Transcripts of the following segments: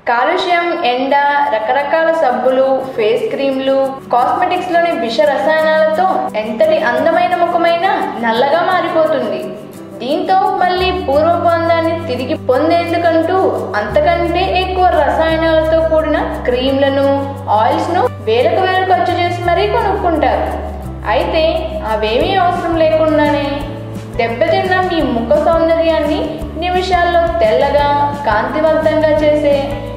కాలుష్యం ఎండ రకరకాల సబ్బులు ఫేస్ క్రీమ్లు కాస్మెటిక్స్ లోని విష రసాయనాలతో ఎంతటి అందమైన ముఖమైన నల్లగా మారిపోతుంది దీంతో మళ్ళీ పూర్వపు అందాన్ని తిరిగి పొందేందుకంటూ అంతకంటే ఎక్కువ రసాయనాలతో కూడిన క్రీమ్లను ఆయిల్స్ ను వేలకు వేలు ఖర్చు చేసి మరీ కొనుక్కుంటారు అయితే అవేమీ అవసరం లేకుండానే దెబ్బతిన్న మీ ముఖ సౌందర్యాన్ని నిమిషాల్లో తెల్లగా కాంతివంతంగా చేసే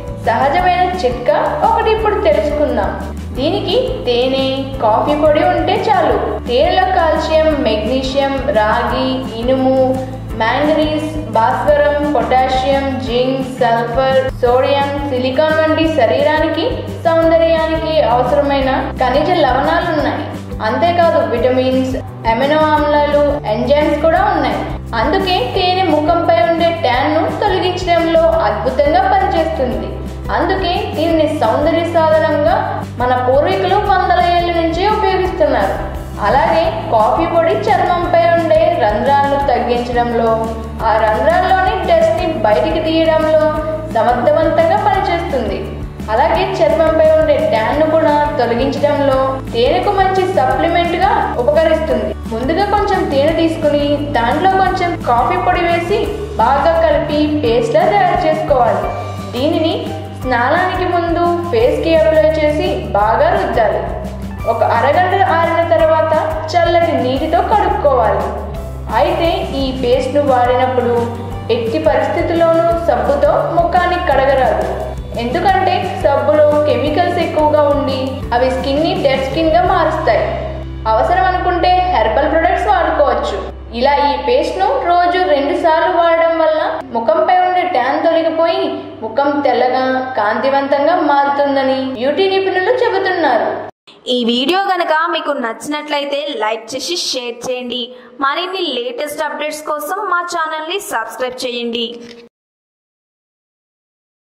సహజమైన చిట్కా ఒకటి ఇప్పుడు తెలుసుకుందాం దీనికి తేనె కాఫీ పొడి ఉంటే చాలు తేనెలో కాల్షియం మెగ్నీషియం రాగి ఇనుము మ్యాంగనీస్ భాస్వరం potassium zinc sulphur sodium silicon వంటి శరీరానికి సౌందర్యానికి అవసరమైన ఖనిజ లవణాలు ఉన్నాయి అంతేకాదు విటమిన్స్ అమినో ఆమ్లాలు ఎంజైమ్స్ కూడా ఉన్నాయి అందుకే తేనె ముఖంపై ఉండే ట్యాన్ ను తొలగించడంలో అద్భుతంగా పనిచేస్తుంది అందుకే దీనిని సౌందర్య సాధనంగా మన పూర్వీకులు వందల ఏళ్ల నుంచి ఉపయోగిస్తున్నారు అలాగే కాఫీ పొడి చర్మంపై ఉండే రంధ్రాలను తగ్గించడంలో ఆ రంధ్రాల్లోని డస్ట్ ని బయటికి తీయడంలో సమర్థవంతంగా పనిచేస్తుంది అలాగే చర్మంపై ఉండే ట్యాన్ ను కూడా తొలగించడంలో తేనెకు మంచి సప్లిమెంట్ గా ఉపకరిస్తుంది ముందుగా కొంచెం తేనె తీసుకుని దాంట్లో కొంచెం కాఫీ పొడి వేసి బాగా కలిపి పేస్ట్ లా తయారు చేసుకోవాలి దీనిని స్నానానికి ముందు ఫేస్ కి అప్లై చేసి బాగా రుద్దాలి ఒక అరగంట ఆరిన తర్వాత చల్లటి నీటితో కడుక్కోవాలి అయితే ఈ పేస్ట్ను వాడినప్పుడు ఎట్టి పరిస్థితుల్లోనూ సబ్బుతో ముఖాన్ని కడగరాదు ఎందుకంటే సబ్బులో కెమికల్స్ ఎక్కువగా ఉండి అవి స్కిన్ని డెడ్ స్కిన్ గా మారుస్తాయి అవసరం అనుకుంటే హెర్బల్ ప్రొడక్ట్స్ వాడుకోవచ్చు ఇలా ఈ పేస్ట్ ను రోజు రెండు సార్లు వాడడం వల్ల ముఖంపై ఉండే ట్యాన్ తొలగిపోయి ముఖం తెల్లగా కాంతివంతంగా మారుతుందని బ్యూటీ నిపుణులు చెబుతున్నారు ఈ వీడియో గనక మీకు నచ్చినట్లయితే లైక్ చేసి షేర్ చేయండి మరిన్ని లేటెస్ట్ అప్డేట్స్ కోసం మా ఛానల్ని సబ్స్క్రైబ్ చేయండి